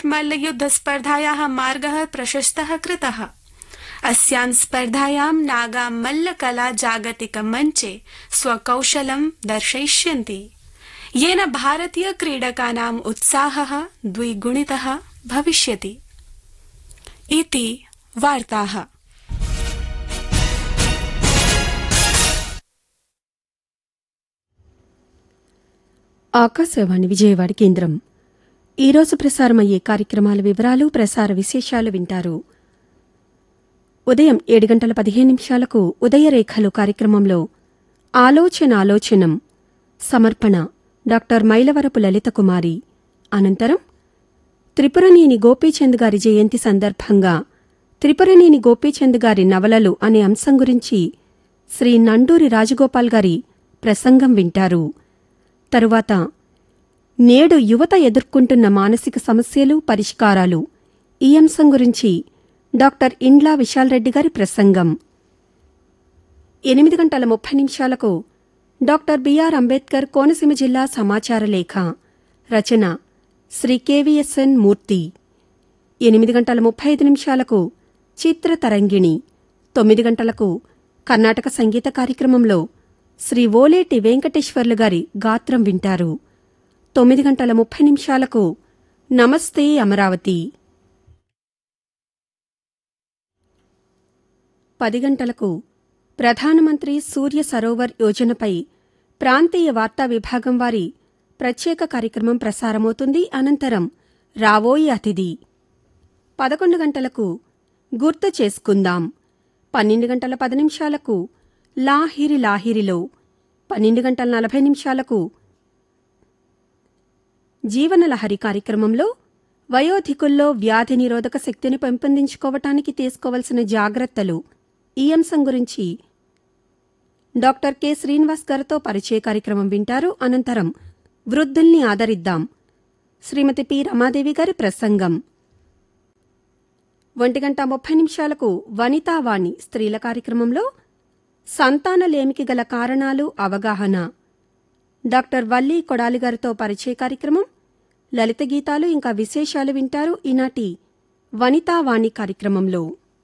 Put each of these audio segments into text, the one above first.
मल्लयुद्धस्पर्धायाः मार्गः प्रशस्तः कृतः अस्यां स्पर्धायां नागा मल्लकला जागतिकमञ्चे स्वकौशलं दर्शयिष्यन्ति येन भारतीय क्रीडकानाम् उत्साहः द्विगुणितः भविष्यति इति वार्ताः ఆకాశవాణి విజయవాడ కేంద్రం ఈరోజు ప్రసారమయ్యే కార్యక్రమాల వివరాలు ప్రసార విశేషాలు వింటారు ఉదయం ఏడు గంటల పదిహేను నిమిషాలకు ఉదయరేఖలు కార్యక్రమంలో ఆలోచన ఆలోచనం సమర్పణ డాక్టర్ మైలవరపు లలిత కుమారి అనంతరం త్రిపురనేని గోపీచంద్ గారి జయంతి సందర్భంగా త్రిపురనేని గోపీచంద్ గారి నవలలు అనే అంశం గురించి శ్రీ నండూరి రాజగోపాల్ గారి ప్రసంగం వింటారు తరువాత నేడు యువత ఎదుర్కొంటున్న మానసిక సమస్యలు పరిష్కారాలు ఈ అంశం గురించి డాక్టర్ ఇండ్లా విశాల్ రెడ్డి గారి ప్రసంగం ఎనిమిది గంటల ముప్పై నిమిషాలకు డాక్టర్ బిఆర్ అంబేద్కర్ కోనసీమ జిల్లా సమాచార లేఖ రచన శ్రీ కెవిఎస్ఎన్ మూర్తి ఎనిమిది గంటల ముప్పై ఐదు నిమిషాలకు చిత్ర తరంగిణి తొమ్మిది గంటలకు కర్ణాటక సంగీత కార్యక్రమంలో శ్రీ ఓలేటి వెంకటేశ్వర్లు గారి గాత్రం వింటారు తొమ్మిది గంటల ముప్పై నిమిషాలకు నమస్తే అమరావతి పది గంటలకు ప్రధానమంత్రి సూర్య సరోవర్ యోజనపై ప్రాంతీయ వార్తా విభాగం వారి ప్రత్యేక కార్యక్రమం ప్రసారమవుతుంది అనంతరం రావోయి అతిథి పదకొండు గంటలకు గుర్తు చేసుకుందాం పన్నెండు గంటల పది నిమిషాలకు లాహిరి లాహిరిలో పన్నెండు గంటల నలభై నిమిషాలకు జీవనలహరి కార్యక్రమంలో వయోధికుల్లో వ్యాధి నిరోధక శక్తిని పెంపొందించుకోవటానికి తీసుకోవలసిన జాగ్రత్తలు ఈ అంశం గురించి డాక్టర్ కె శ్రీనివాస్ గారితో పరిచయ కార్యక్రమం వింటారు అనంతరం వృద్ధుల్ని ఆదరిద్దాం శ్రీమతి పి రమాదేవి గారి ప్రసంగం ఒంటి గంట ముప్పై నిమిషాలకు వనితావాణి స్త్రీల కార్యక్రమంలో సంతానలేమికి గల కారణాలు అవగాహన డాక్టర్ వల్లి కొడాలి గారితో పరిచయ కార్యక్రమం లలిత గీతాలు ఇంకా విశేషాలు వింటారు ఈనాటి వనితావాణి కార్యక్రమంలో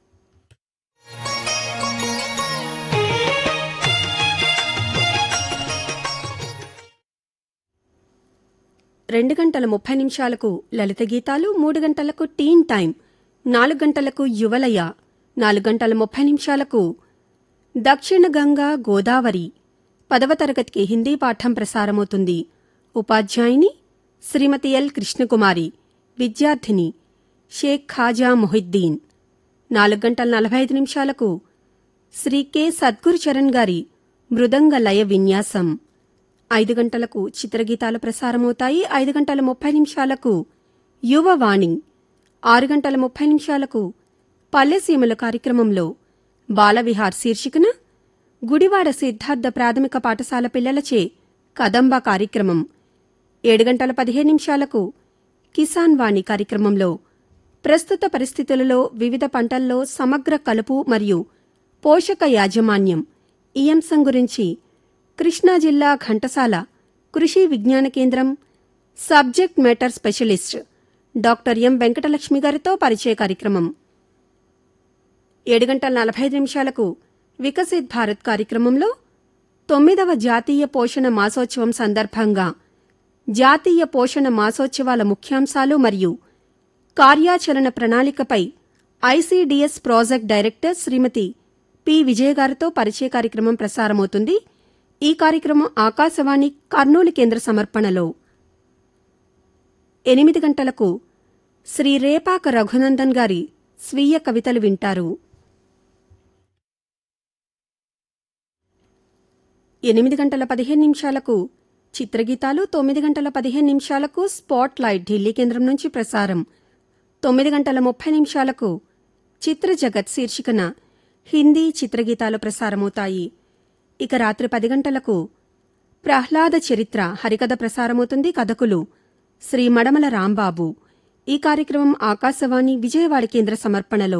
రెండు గంటల ముప్పై నిమిషాలకు లలిత గీతాలు మూడు గంటలకు టీన్ టైం నాలుగు గంటలకు యువలయ నాలుగు గంటల ముప్పై నిమిషాలకు దక్షిణ గంగా గోదావరి పదవ తరగతికి హిందీ పాఠం ప్రసారమవుతుంది ఉపాధ్యాయుని శ్రీమతి ఎల్ కృష్ణకుమారి విద్యార్థిని షేక్ ఖాజా మొహిద్దీన్ నాలుగు గంటల నలభై ఐదు నిమిషాలకు శ్రీ కె సద్గురు చరణ్ గారి మృదంగ లయ విన్యాసం ఐదు గంటలకు చిత్రగీతాలు ప్రసారమవుతాయి ఐదు గంటల ముప్పై నిమిషాలకు యువవాణి ఆరు గంటల ముప్పై నిమిషాలకు పల్లెసీమల కార్యక్రమంలో బాలవిహార్ శీర్షికన గుడివాడ సిద్ధార్థ ప్రాథమిక పాఠశాల పిల్లలచే కదంబ కార్యక్రమం ఏడు గంటల పదిహేను నిమిషాలకు కిసాన్ వాణి కార్యక్రమంలో ప్రస్తుత పరిస్థితులలో వివిధ పంటల్లో సమగ్ర కలుపు మరియు పోషక యాజమాన్యం ఈ అంశం గురించి కృష్ణా జిల్లా ఘంటసాల కృషి విజ్ఞాన కేంద్రం subject matter specialist doctor M Venkatalakshmi గారితో పరిచయ కార్యక్రమం ఏడు గంటల నలభై ఐదు నిమిషాలకు వికసిత్ భారత్ కార్యక్రమంలో తొమ్మిదవ జాతీయ పోషణ మాసోత్సవం సందర్భంగా జాతీయ పోషణ మాసోత్సవాల ముఖ్యాంశాలు మరియు కార్యాచరణ ప్రణాళికపై ICDS project director Srimati P Vijaya గారితో పరిచయ కార్యక్రమం ప్రసారమవుతుంది ఈ కార్యక్రమం ఆకాశవాణి కర్నూలు కేంద్ర సమర్పణలో ఎనిమిది గంటలకు శ్రీ రేపాక రఘునందన్ గారి స్వీయ కవితలు వింటారు ఎనిమిది గంటల పదిహేను నిమిషాలకు చిత్రగీతాలు తొమ్మిది గంటల పదిహేను నిమిషాలకు స్పాట్ లైట్ ఢిల్లీ కేంద్రం నుంచి ప్రసారం తొమ్మిది గంటల ముప్పై నిమిషాలకు చిత్ర జగత్ శీర్షికన హిందీ చిత్రగీతాలు ప్రసారమవుతాయి ఇక రాత్రి పది గంటలకు ప్రహ్లాద చరిత్ర హరికథ ప్రసారమవుతుంది కథకులు శ్రీ మడమల రాంబాబు ఈ కార్యక్రమం ఆకాశవాణి విజయవాడ కేంద్ర సమర్పణలో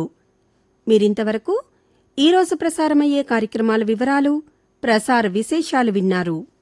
మీరింతవరకు ఈరోజు ప్రసారమయ్యే కార్యక్రమాల వివరాలు ప్రసార విశేషాలు విన్నారు